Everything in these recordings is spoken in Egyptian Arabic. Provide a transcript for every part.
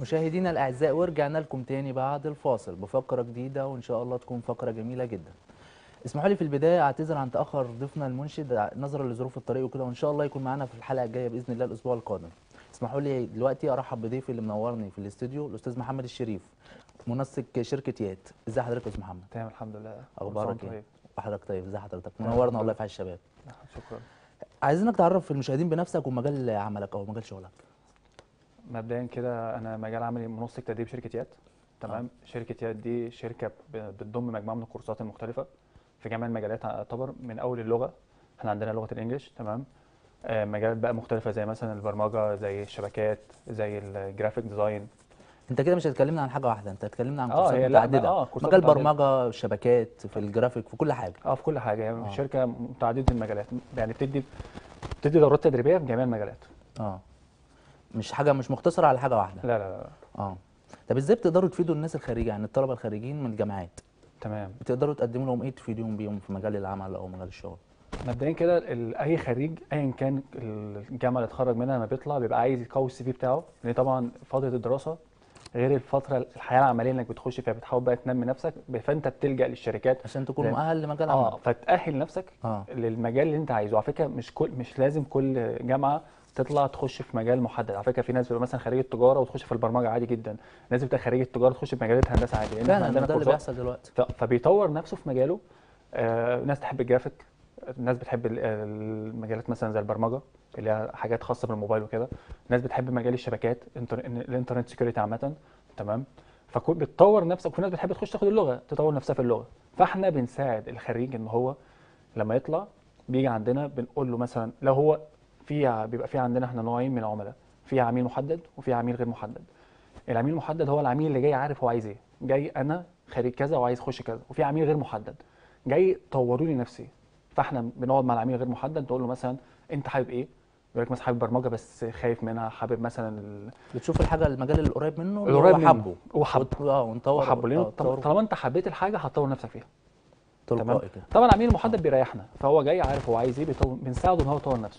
مشاهدينا الاعزاء ورجعنا لكم تاني بعد الفاصل بفقره جديده وان شاء الله تكون فقره جميله جدا اسمحوا لي في البدايه اعتذر عن تاخر ضيفنا المنشد نظرا لظروف الطريق وكده وان شاء الله يكون معانا في الحلقه الجايه باذن الله الاسبوع القادم اسمحوا لي دلوقتي ارحب بضيفي اللي منورني في الاستوديو الاستاذ محمد الشريف منسق شركه يات ازي حضرتك يا استاذ محمد تمام الحمد لله اخبارك كل سنة ايه وأنت وحضرتك طيب ازي حضرتك تمام، منورنا الحمد والله لله. في حي الشباب طيب. شكرا عايزينك تعرف المشاهدين بنفسك ومجال عملك او مجال شغلك مبدئيا كده انا مجال عملي منسق تدريب شركه يات تمام شركه يات دي شركه ب- بتضم مجموعه من الكورسات المختلفه في جميع المجالات يعتبر من اول اللغه احنا عندنا لغه الانجليش تمام آه، مجالات بقى مختلفه زي مثلا البرمجه زي الشبكات زي الجرافيك ديزاين انت كده مش هتكلمنا عن حاجه واحده انت هتكلمنا عن اه، كورسات هي لا، متعدده اه، كورسات مجال متعددة. برمجه شبكات في الجرافيك في كل حاجه اه في كل حاجه يعني اه. شركه متعدده المجالات يعني بتدي بتدي دورات تدريبيه في جميع المجالات اه مش حاجه مش مقتصره على حاجه واحده لا لا لا اه طب ازاي بتقدروا تفيدوا الناس الخارجيه يعني الطلبه الخارجين من الجامعات تمام بتقدروا تقدموا لهم ايه تفيدوهم بيهم في مجال العمل او مجال الشغل مبدئيا كده ال- اي خريج ايا كان الجامعه اللي اتخرج منها لما بيطلع بيبقى عايز يقوي السي في بتاعه لان طبعا فتره الدراسه غير الفتره الحياه العمليه انك بتخش فيها بتحاول بقى تنمي نفسك فانت بتلجا للشركات عشان تكون زي- مؤهل لمجال اه عمل فتاهل نفسك اه للمجال اللي انت عايزه على فكره مش كل مش لازم كل جامعه تطلع تخش في مجال محدد على فكره في ناس بتبقى مثلا خريجه تجاره وتخش في البرمجه عادي جدا ناس بتبقى خريجه تجاره تخش في مجالات هندسه عادي لان احنا فعلا عندنا ده اللي كورسات بيحصل دلوقتي ف- فبيطور نفسه في مجاله آه، ناس تحب الجرافيك ناس بتحب ال- المجالات مثلا زي البرمجه اللي هي حاجات خاصه بالموبايل وكده ناس بتحب مجال الشبكات انتر- الانترنت سكيورتي عامه تمام فكون بتطور نفسك وفي ناس بتحب تخش تاخد اللغه تطور نفسها في اللغه فاحنا بنساعد الخريج ان هو لما يطلع بيجي عندنا بنقول له مثلا لو هو في ع- بيبقى في عندنا احنا نوعين من العملاء في عميل محدد وفي عميل غير محدد العميل المحدد هو العميل اللي جاي عارف هو عايز ايه جاي انا خريج كذا وعايز اخش كذا وفي عميل غير محدد جاي طوروا لي نفسي فاحنا بنقعد مع العميل غير محدد نقول له مثلا انت حابب ايه يقول لك مثلا حابب برمجه بس خايف منها حابب مثلا ال- بتشوف الحاجه المجال اللي قريب منه اللي القريب هو منه. حبه هو حبه. وت- اه ونطور وحبه لانه آه، طب- تطور طالما انت حبيت الحاجه هتطور نفسك فيها تمام تلقائي كده طبعا العميل المحدد بيريحنا فهو جاي عارف هو عايز ايه بيطور بنساعده ان هو يطور نفسه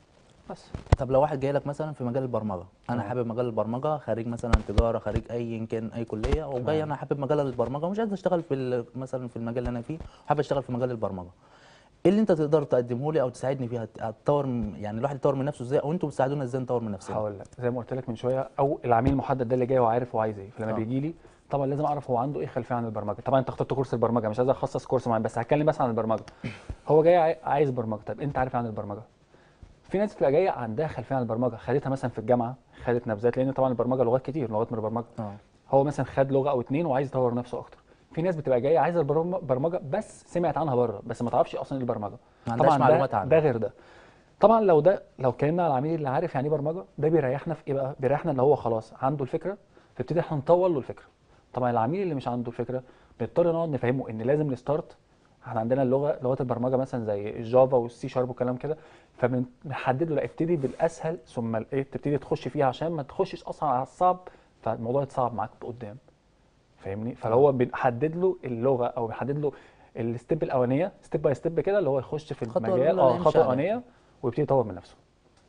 بس طب لو واحد جاي لك مثلا في مجال البرمجه انا تمام. حابب مجال البرمجه خريج مثلا تجاره خريج اي كان اي كليه وجاي تمام. انا حابب مجال البرمجه ومش عايز اشتغل في ال- مثلا في المجال اللي انا فيه حابب اشتغل في مجال البرمجه ايه اللي انت تقدر تقدمه لي او تساعدني فيها هتطور من- يعني الواحد يطور من نفسه ازاي او انتوا بتساعدونا ازاي نطور من نفسنا هقول لك زي ما قلت لك من شويه او العميل المحدد ده اللي جاي وعارف هو عايز ايه فلما آه. بيجي لي طبعا لازم اعرف هو عنده ايه خلفيه عن البرمجه طبعا انت اخترت كورس البرمجه مش عايز اخصص كورس معين بس هتكلم بس عن البرمجه هو جاي عاي- عايز برمجه طب انت عارف عن البرمجه في ناس بتبقى جايه عندها خلفيه عن البرمجه خدتها مثلا في الجامعه خدت نبذات لان طبعا البرمجه لغات كتير لغات من البرمجه اه هو مثلا خد لغه او اتنين وعايز يطور نفسه اكتر في ناس بتبقى جايه عايزه البرم- البرمجه بس سمعت عنها بره بس ما تعرفش اصلا ايه البرمجه ما عندهاش طبعا معلومات ده, عنها ده غير ده طبعا لو ده لو اتكلمنا على العميل اللي عارف يعني ايه برمجه ده بيريحنا في ايه بقى بيريحنا اللي هو خلاص عنده الفكره فابتدي احنا نطور له الفكره طبعا العميل اللي مش عنده الفكره بنضطر نقعد نفهمه ان لازم نستارت احنا عندنا اللغه لغات البرمجه مثلا زي الجافا والسي شارب والكلام كده فبنحدد له لا ابتدي بالاسهل ثم الايه تبتدي تخش فيها عشان ما تخشش اصلا على الصعب فالموضوع يتصعب معاك قدام فاهمني فهو بنحدد له اللغه او بنحدد له الستيب الاولانيه ستيب باي ستيب كده اللي هو يخش في الخطوة المجال الأولى اه اللي يمشي الخطوه عليها. الاولانيه ويبتدي يطور من نفسه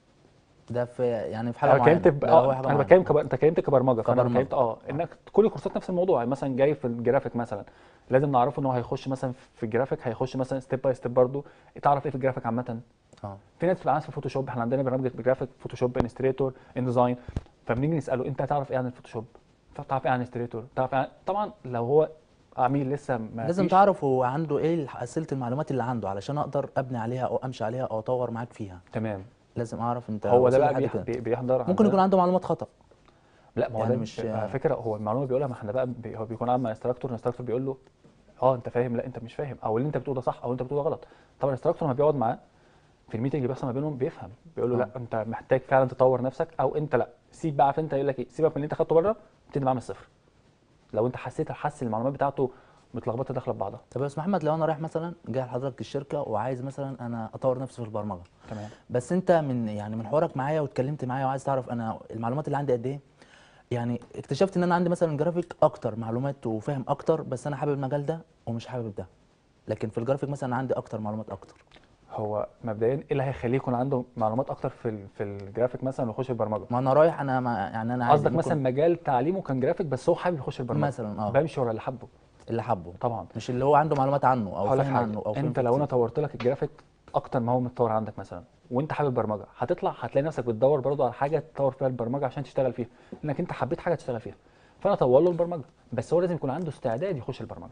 ده في يعني في حاجه انا معينه اتكلمت ب... ده هو آه حاجه انا معينة. بتكلم كب... انت اتكلمت كبرمجه فانا كبرمجة. اتكلمت اه انك كل الكورسات نفس الموضوع يعني مثلا جاي في الجرافيك مثلا لازم نعرفه ان هو هيخش مثلا في الجرافيك هيخش مثلا ستيب باي ستيب برضه تعرف ايه في الجرافيك عامه اه في ناس بتبقى عايزه في فوتوشوب احنا عندنا برنامج جرافيك فوتوشوب انستريتور ان ديزاين فبنيجي نساله انت هتعرف ايه عن الفوتوشوب تعرف ايه عن انستريتور تعرف إيه عن... طبعا لو هو عميل لسه ما لازم فيش- تعرف هو عنده ايه الح- اسئله المعلومات اللي عنده علشان اقدر ابني عليها او امشي عليها او اطور معاك فيها تمام لازم اعرف انت هو ده وصلت بقى لحد بيح... كده. بي- بيحضر ممكن عندنا- يكون عنده معلومات خطا لا ما هو يعني ده مش- مش على فكره هو المعلومه بيقولها ما احنا بقى بي هو بيكون قاعد مع انستراكتور الانستراكتور بيقول له اه انت فاهم لا انت مش فاهم او اللي انت بتقوله ده صح او انت بتقوله غلط طبعا الانستراكتور لما بيقعد معاه في الميتنج اللي بيحصل ما بينهم بيفهم بيقول له آه. لا انت محتاج فعلا تطور نفسك او انت لا سيب بقى عارف انت يقول لك ايه سيبك من اللي انت خدته بره ابتدي معاه من الصفر لو انت حسيت حاسس المعلومات بتاعته متلخبطه داخله في بعضها طب يا استاذ محمد لو انا رايح مثلا جاي لحضرتك الشركه وعايز مثلا انا اطور نفسي في البرمجه تمام بس انت من يعني من حوارك معايا واتكلمت معايا وعايز تعرف انا المعلومات اللي عندي قد ايه يعني اكتشفت ان انا عندي مثلا جرافيك اكتر معلومات وفاهم اكتر بس انا حابب المجال ده ومش حابب ده لكن في الجرافيك مثلا عندي اكتر معلومات اكتر هو مبدئيا ايه اللي هيخليه يكون عنده معلومات اكتر في ال- في الجرافيك مثلا ويخش البرمجه ما انا رايح انا ما يعني انا عادي قصدك ممكن مثلا مجال تعليمه كان جرافيك بس هو حابب يخش البرمجه مثلا اه بمشي ورا اللي حبه اللي حبه طبعا مش اللي هو عنده معلومات عنه او هقول لك فاهم حاجه عنه او فاهم انت فيه لو انا كتير. طورت لك الجرافيك اكتر ما هو متطور عندك مثلا وانت حابب برمجه هتطلع هتلاقي نفسك بتدور برضو على حاجه تطور فيها البرمجه عشان تشتغل فيها انك انت حبيت حاجه تشتغل فيها فانا اطور له البرمجه بس هو لازم يكون عنده استعداد يخش البرمجه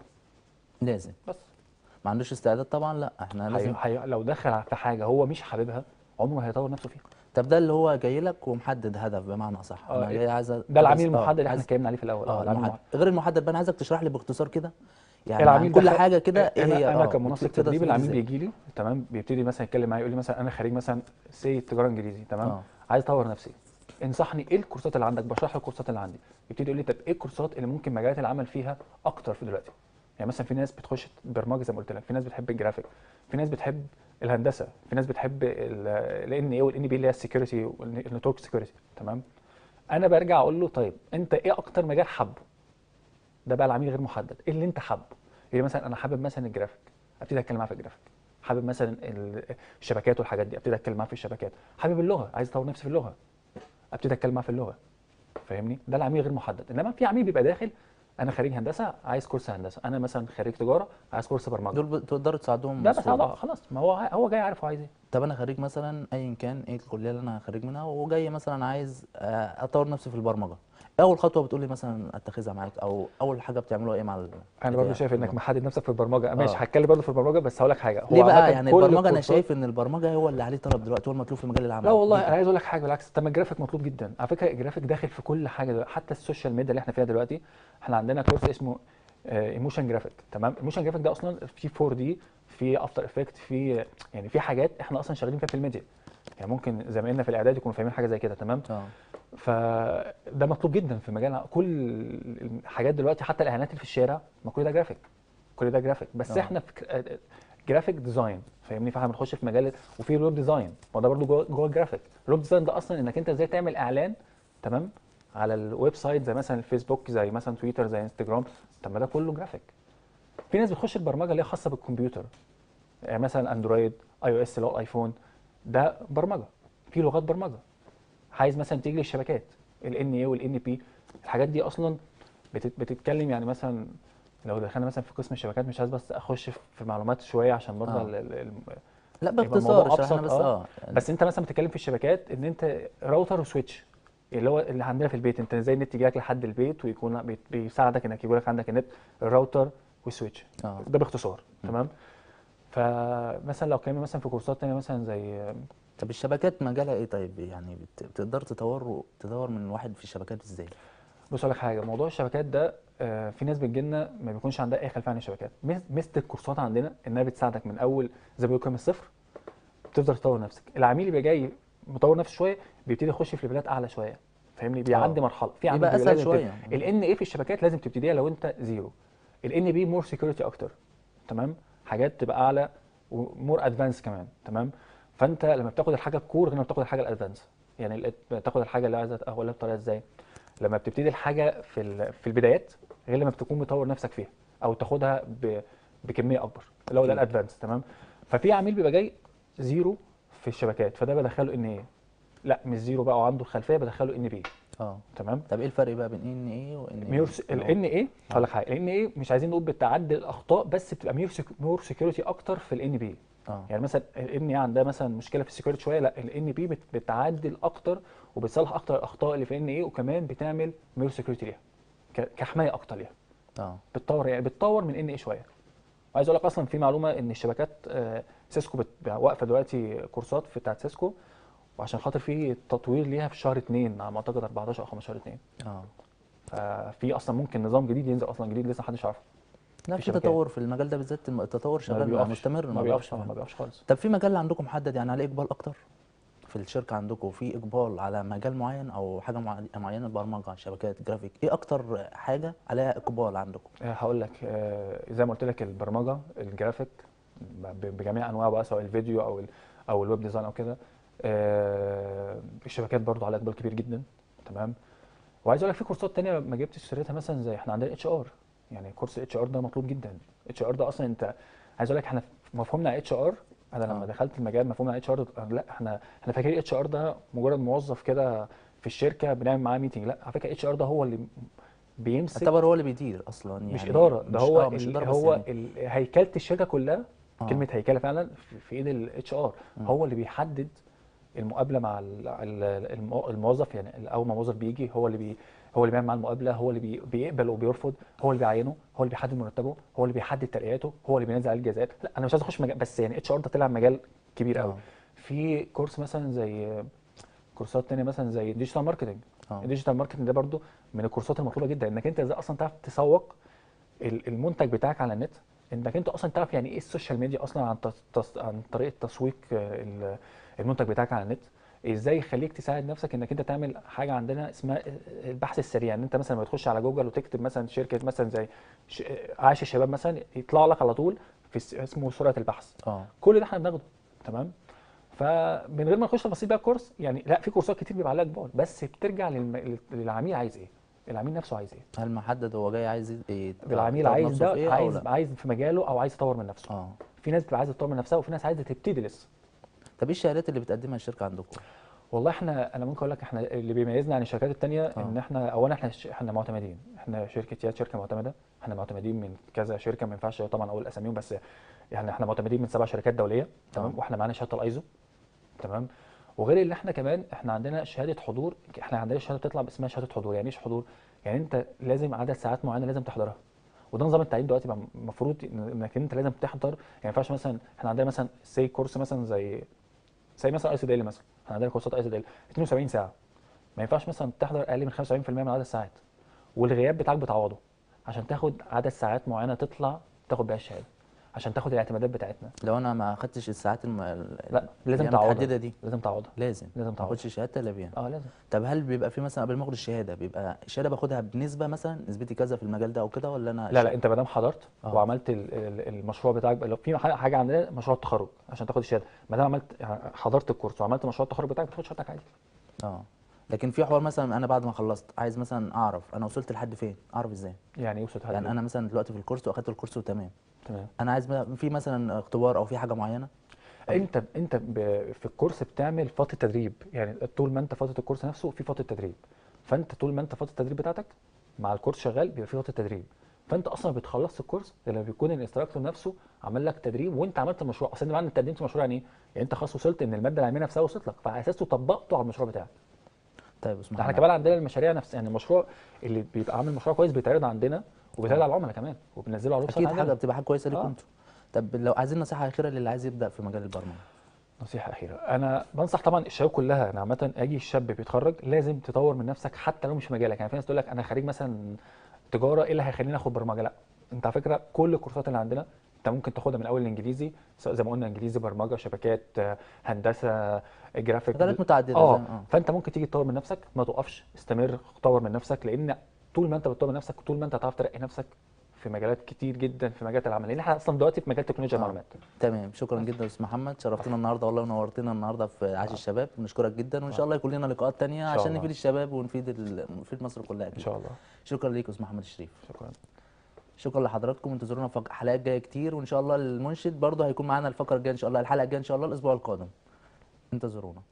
لازم بس ما عندوش استعداد طبعا لا احنا لازم هي... هي... لو دخل في حاجه هو مش حاببها عمره ما هيطور نفسه فيها طب ده اللي هو جاي لك ومحدد هدف بمعنى اصح آه، انا جاي عايز أ- ده العميل عايز- آه، المحدد اللي احنا عايز- اتكلمنا عليه في الاول اه العميل المحدد غير المحدد بقى انا عايزك تشرح لي باختصار كده يعني العميل عن كل دخل- حاجه كده ايه انا هي انا اه كمنسق بت- تقدر تدريب تقول العميل إزاي؟ بيجي لي تمام بيبتدي مثلا يتكلم معايا يقول لي مثلا انا خريج مثلا سي تجاره انجليزي تمام اه عايز اطور نفسي انصحني ايه الكورسات اللي عندك بشرح له الكورسات اللي عندي يبتدي يقول لي طب ايه الكورسات اللي ممكن مجالات العمل فيها اكتر في دلوقتي يعني مثلا في ناس بتخش برمجه زي ما قلت لك في ناس بتحب الجرافيك في ناس بتحب الهندسه في ناس بتحب الان اي والان بي اللي هي السكيورتي والنتورك سكيورتي تمام انا برجع اقول له طيب انت ايه اكتر مجال حابه ده بقى العميل غير محدد ايه اللي انت حابه يعني مثلا انا حابب مثلا الجرافيك ابتدي اتكلم معاه في الجرافيك حابب مثلا ال- الشبكات والحاجات دي ابتدي اتكلم معاه في الشبكات حابب اللغه عايز اطور نفسي في اللغه ابتدي اتكلم معاه في اللغه فاهمني ده العميل غير محدد انما في عميل بيبقى داخل انا خريج هندسه عايز كورس هندسه انا مثلا خريج تجاره عايز كورس برمجه دول ب- تقدروا تساعدوهم ده بسهولة. بس خلاص ما هو هو جاي عارف هو عايز ايه طب انا خريج مثلا ايا كان ايه الكليه اللي انا خريج منها وجاي مثلا عايز آه، اطور نفسي في البرمجه اول خطوه بتقول لي مثلا اتخذها معاك او اول حاجه بتعملوها ايه مع ال- انا برضو بتاع شايف انك البرمجة؟ محدد نفسك في البرمجه ماشي آه. هتكلم برضو في البرمجه بس هقول لك حاجه هو ليه بقى عامة يعني كل البرمجه انا الكورسات- شايف ان البرمجه هو اللي عليه طلب دلوقتي هو المطلوب في مجال العمل لا والله جداً. انا عايز اقول لك حاجه بالعكس طب ما الجرافيك مطلوب جدا على فكره الجرافيك داخل في كل حاجه دلوقتي حتى السوشيال ميديا اللي احنا فيها دلوقتي احنا عندنا كورس اسمه ايموشن جرافيك تمام الايموشن جرافيك ده اصلا في 4 دي في افتر افكت في يعني في حاجات احنا اصلا شغالين فيها في الميديا يعني ممكن زمايلنا في الاعداد يكونوا فاهمين حاجه زي كده تمام اه فده مطلوب جدا في مجال كل الحاجات دلوقتي حتى الاعلانات اللي في الشارع ما كل ده جرافيك كل ده جرافيك بس آه. احنا في جرافيك ديزاين فاهمني فاحنا بنخش في مجال وفي الويب ديزاين ما ده برضو جوه جوه الجرافيك الويب ديزاين ده اصلا انك انت ازاي تعمل اعلان تمام على الويب سايت زي مثلا الفيسبوك زي مثلا تويتر زي انستجرام طب ما ده كله جرافيك في ناس بتخش البرمجه اللي هي خاصه بالكمبيوتر يعني مثلا اندرويد اي او اس اللي هو الايفون ده برمجه في لغات برمجه عايز مثلا تيجي للشبكات الان اي والان بي الحاجات دي اصلا بتت- بتتكلم يعني مثلا لو دخلنا مثلا في قسم الشبكات مش عايز بس اخش في معلومات شويه عشان برضه آه. ال- ال- ال- لا يبقى باختصار الموضوع اشرح لنا أبسط، بس آه. اه يعني بس انت مثلا بتتكلم في الشبكات ان انت راوتر وسويتش اللي هو اللي عندنا في البيت انت ازاي النت يجيلك لحد البيت ويكون بي- بيساعدك انك يجيلك عندك النت الراوتر والسويتش اه ده باختصار م. تمام فمثلا لو اتكلمنا مثلا في كورسات تانية مثلا زي طب الشبكات مجالها ايه طيب يعني بت- بتقدر تطور تطور من واحد في الشبكات ازاي بص اقول لك حاجه موضوع الشبكات ده آه، في ناس بتجيلنا ما بيكونش عندها اي خلفيه عن الشبكات ميز- ميزه الكورسات عندنا انها بتساعدك من اول زي ما بيقولوا كده من الصفر تفضل تطور نفسك العميل اللي بيبقى جاي مطور نفسه شويه بيبتدي يخش في ليفلات اعلى شويه فاهمني بيعدي آه. مرحله في عميل يبقى بيبقى اسهل لازم شويه الان ايه في الشبكات لازم تبتديها لو انت زيرو الان بي مور سكيورتي اكتر تمام حاجات تبقى اعلى ومور ادفانس كمان تمام فانت لما بتاخد الحاجه الكور غير لما بتاخد الحاجه الادفانس يعني ال- بتاخد الحاجه اللي عايزه اقولها بطريقه ازاي لما بتبتدي الحاجه في ال- في البدايات غير لما بتكون مطور نفسك فيها او تاخدها ب- بكميه اكبر اللي هو ده أكيد. الادفانس تمام ففي عميل بيبقى جاي زيرو في الشبكات فده بدخله ان ايه لا مش زيرو بقى وعنده الخلفيه بدخله ان بي اه تمام طب ايه الفرق بقى بين ان ايه وان ميور الان ايه هقول لك حاجه الان ايه مش عايزين نقول بالتعدي الاخطاء بس بتبقى ميور مور سكيورتي اكتر في الان بي اه يعني مثلا الان ايه عندها مثلا مشكله في السكيورتي شويه لا الان بي بتعدل اكتر وبتصلح اكتر الاخطاء اللي في ان ايه وكمان بتعمل ميور سكيورتي ليها ك- كحمايه اكتر ليها اه بتطور يعني بتطور من ان ايه شويه وعايز اقول لك اصلا في معلومه ان الشبكات آه، سيسكو بت- واقفه دلوقتي كورسات في بتاعت سيسكو وعشان خاطر في تطوير ليها في شهر 2 على ما اعتقد 14 او 15 2 اه ففي اصلا ممكن نظام جديد ينزل اصلا جديد لسه محدش عارفه لا في شبكات. تطور في المجال ده بالذات الم- التطور ما شغال بيقفش مستمر ما بيقفش فعلا. ما بيقفش خالص طب في مجال اللي عندكم محدد يعني عليه اقبال اكتر في الشركه عندكم في اقبال على مجال معين او حاجه مع- معينه برمجه شبكات جرافيك ايه اكتر حاجه عليها اقبال عندكم آه، هقول لك آه، زي ما قلت لك البرمجه الجرافيك ب- بجميع انواعه بقى سواء الفيديو او ال او الويب ديزاين او كده آه، الشبكات برضو عليها اقبال كبير جدا تمام وعايز اقول لك في كورسات تانية ما جبتش سيرتها مثلا زي احنا عندنا اتش ار يعني كورس اتش ار ده مطلوب جدا اتش ار ده اصلا انت عايز اقول لك احنا في مفهومنا اتش ار انا لما آه. دخلت المجال مفهوم اتش ار لا احنا احنا فاكرين اتش ار ده مجرد موظف كده في الشركه بنعمل معاه ميتنج لا على فكره اتش ار ده هو اللي بيمسك يعتبر هو اللي بيدير اصلا يعني مش اداره ده مش- هو آه مش ال- اداره بس هو يعني. ال- هيكله الشركه كلها آه. كلمه هيكله فعلا في- في ايد الاتش ار مم. هو اللي بيحدد المقابله مع ال- ال- المو- الموظف يعني اول ما الموظف بيجي هو اللي بي هو اللي بيعمل معاه المقابله هو اللي بي بيقبل وبيرفض هو اللي بيعينه هو اللي بيحدد مرتبه هو اللي بيحدد ترقياته هو اللي بينزل عليه الجزاءات لا انا مش عايز اخش مجال بس يعني اتش ار ده طلع مجال كبير قوي آه. في كورس مثلا زي كورسات تانية مثلا زي الديجيتال ماركتنج آه. الديجيتال ماركتنج ده برضو من الكورسات المطلوبه جدا انك انت ازاي اصلا تعرف تسوق ال- المنتج بتاعك على النت انك انت اصلا تعرف يعني ايه السوشيال ميديا اصلا عن تص... تص... عن طريقه تسويق آه، ال- المنتج بتاعك على النت ازاي يخليك تساعد نفسك انك انت تعمل حاجه عندنا اسمها البحث السريع ان انت مثلا لما تخش على جوجل وتكتب مثلا شركه مثلا زي ش... عاش الشباب مثلا يطلع لك على طول في اس- اسمه سرعه البحث اه كل ده احنا بناخده تمام فمن غير ما نخش تفاصيل بقى الكورس يعني لا في كورسات كتير بيبقى عليها اجبار بس بترجع للم... للعميل عايز ايه العميل نفسه عايز ايه هل محدد هو جاي عايز ايه العميل يطور عايز نفسه ده في إيه أو عايز لا؟ عايز في مجاله او عايز يطور من نفسه اه في ناس بتبقى عايزه تطور من نفسها وفي ناس عايزه تبتدي لسه طب ايه الشهادات اللي بتقدمها الشركه عندكم؟ والله احنا انا ممكن اقول لك احنا اللي بيميزنا عن الشركات التانية آه. ان احنا اولا احنا ش- احنا معتمدين احنا شركه ياد شركه معتمده احنا معتمدين من كذا شركه ما ينفعش طبعا اقول اساميهم بس يعني احنا معتمدين من سبع شركات دوليه تمام آه. واحنا معانا شهاده الايزو تمام وغير اللي احنا كمان احنا عندنا شهاده حضور احنا عندنا شهاده بتطلع اسمها شهاده حضور يعني ايش حضور يعني انت لازم عدد ساعات معينه لازم تحضرها وده نظام التعليم دلوقتي بقى المفروض إن- انك انت لازم تحضر يعني ما ينفعش مثلا احنا عندنا مثلا سي كورس مثلا زي زي مثلا ايس ديلي مثلا احنا عندنا كورسات ايس ديلي 72 ساعه ما ينفعش مثلا تحضر اقل من 75% من عدد الساعات والغياب بتاعك بتعوضه عشان تاخد عدد ساعات معينه تطلع تاخد بيها الشهاده عشان تاخد الاعتمادات بتاعتنا لو انا ما خدتش الساعات الم... لا لازم يعني تعوضها المتحدده دي لازم تعوضها لازم لازم ما تعوضها اخدش شهاده الا بيها اه لازم طب هل بيبقى في مثلا قبل ما اخد الشهاده بيبقى الشهاده باخدها بنسبه مثلا نسبتي كذا في المجال ده او كده ولا انا لا لا انت ما دام حضرت آه. وعملت ال- ال- المشروع بتاعك لو في ح- حاجه عندنا مشروع التخرج عشان تاخد الشهاده ما دام عملت يعني حضرت الكورس وعملت مشروع التخرج بتاعك بتاخد شهادتك عادي اه لكن في حوار مثلا انا بعد ما خلصت عايز مثلا اعرف انا وصلت لحد فين اعرف ازاي يعني يوصل يعني انا مثلا دلوقتي في الكورس واخدت الكورس وتمام تمام انا عايز بقى- في مثلا اختبار او في حاجه معينه انت انت ب- في الكورس بتعمل فتره تدريب يعني طول ما انت فتره الكورس نفسه في فتره تدريب فانت طول ما انت فتره التدريب بتاعتك مع الكورس شغال بيبقى في فتره تدريب فانت اصلا بتخلص الكورس لما بيكون الانستراكتور نفسه عمل لك تدريب وانت عملت المشروع اصل معنى انت قدمت مشروع يعني ايه؟ يعني انت خلاص وصلت ان الماده العلميه نفسها وصلت لك فعلى اساسه طبقته على المشروع بتاعك طيب اسمع ده احنا كمان عندنا المشاريع نفس يعني المشروع اللي بيبقى عامل مشروع كويس بيتعرض عندنا وبيتعرض على العملاء كمان وبنزله على الويب سايت اكيد حاجه عندنا بتبقى حاجه كويسه ليكم آه. انتوا طب لو عايزين نصيحه اخيره للي عايز يبدا في مجال البرمجه نصيحة أخيرة أنا بنصح طبعا الشباب كلها أنا عامة أجي الشاب بيتخرج لازم تطور من نفسك حتى لو مش في مجالك يعني في ناس تقول لك أنا خريج مثلا تجارة إيه اللي هيخليني آخد برمجة لا أنت على فكرة كل الكورسات اللي عندنا أنت ممكن تاخدها من أول الإنجليزي سواء زي ما قلنا إنجليزي برمجة شبكات آه، هندسة جرافيك مجالات متعدده اه زي- اه فانت ممكن تيجي تطور من نفسك ما توقفش استمر طور من نفسك لان طول ما انت بتطور من نفسك طول ما انت هتعرف ترقي نفسك في مجالات كتير جدا في مجالات العمل لان احنا اصلا دلوقتي في مجال تكنولوجيا آه. المعلومات تمام شكرا جدا يا استاذ محمد شرفتنا النهارده والله ونورتنا النهارده في عاش الشباب بنشكرك جدا وان شاء الله يكون لنا لقاءات تانية إن شاء عشان الله. نفيد الشباب ونفيد ال... نفيد مصر كلها ان اكيد شاء الله شكرا ليك يا استاذ محمد الشريف شكرا شكرا لحضراتكم انتظرونا في حلقات جايه كتير وان شاء الله المنشد برضه هيكون معانا الفقره الجايه ان شاء الله الحلقه الجايه ان شاء الله الاسبوع القادم انتظرونا